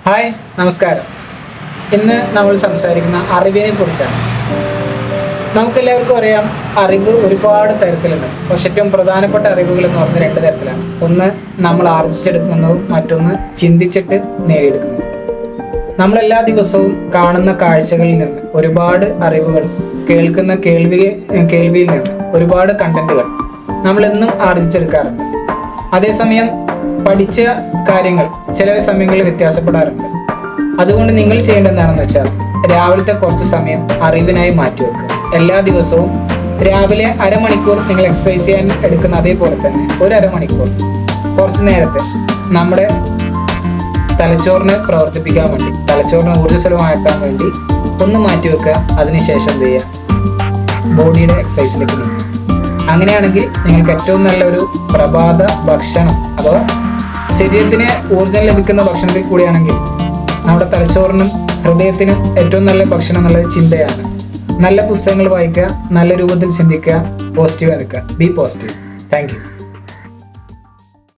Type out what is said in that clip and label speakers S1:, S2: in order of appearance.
S1: hi നമസ്കാരം ഇന്ന് നമ്മൾ സംസാരിക്കുന്ന അറിവിനെ കുറിച്ചാണ് നമുക്കെല്ലാവർക്കും അറിയാം അറിവ് ഒരുപാട് തരത്തിലുണ്ട് പക്ഷെ ഏറ്റവും പ്രധാനപ്പെട്ട അറിവുകൾ എന്ന് പറഞ്ഞ രണ്ട് തരത്തിലാണ് ഒന്ന് നമ്മൾ ആർജിച്ചെടുക്കുന്നതും മറ്റൊന്ന് ചിന്തിച്ചിട്ട് നേടിയെടുക്കുന്നതും നമ്മൾ എല്ലാ ദിവസവും കാണുന്ന കാഴ്ചകളിൽ നിന്ന് ഒരുപാട് അറിവുകൾ കേൾക്കുന്ന കേൾവി കേൾവിയിൽ നിന്ന് ഒരുപാട് കണ്ടന്റുകൾ നമ്മൾ എന്നും ആർജിച്ചെടുക്കാറുണ്ട് അതേസമയം പഠിച്ച കാര്യങ്ങൾ ചില സമയങ്ങളിൽ വ്യത്യാസപ്പെടാറുണ്ട് അതുകൊണ്ട് നിങ്ങൾ ചെയ്യേണ്ടത് എന്താണെന്ന് വെച്ചാൽ രാവിലത്തെ കുറച്ച് സമയം അറിവിനായി മാറ്റിവെക്കുക എല്ലാ ദിവസവും രാവിലെ അരമണിക്കൂർ നിങ്ങൾ എക്സസൈസ് ചെയ്യാൻ എടുക്കുന്ന അതേപോലെ തന്നെ ഒരു അരമണിക്കൂർ കുറച്ച് നേരത്തെ നമ്മുടെ തലച്ചോറിനെ പ്രവർത്തിപ്പിക്കാൻ വേണ്ടി തലച്ചോറിനെ ഊർജ്ജസ്വലമാക്കാൻ വേണ്ടി ഒന്ന് മാറ്റി വെക്കുക അതിനുശേഷം എന്ത് ചെയ്യുക ബോഡിയുടെ എക്സസൈസിലേക്ക് നീങ്ങുക അങ്ങനെയാണെങ്കിൽ നിങ്ങൾക്ക് ഏറ്റവും നല്ലൊരു പ്രഭാത ഭക്ഷണം അഥവാ ശരീരത്തിന് ഊർജം ലഭിക്കുന്ന ഭക്ഷണത്തിൽ കൂടിയാണെങ്കിൽ നമ്മുടെ തലച്ചോറിനും ഹൃദയത്തിനും ഏറ്റവും നല്ല ഭക്ഷണം എന്നുള്ളത് ചിന്തയാണ് നല്ല പുസ്തകങ്ങൾ വായിക്കുക നല്ല രൂപത്തിൽ ചിന്തിക്കുക പോസിറ്റീവ് നിൽക്കുക ബി പോസിറ്റീവ് താങ്ക് യു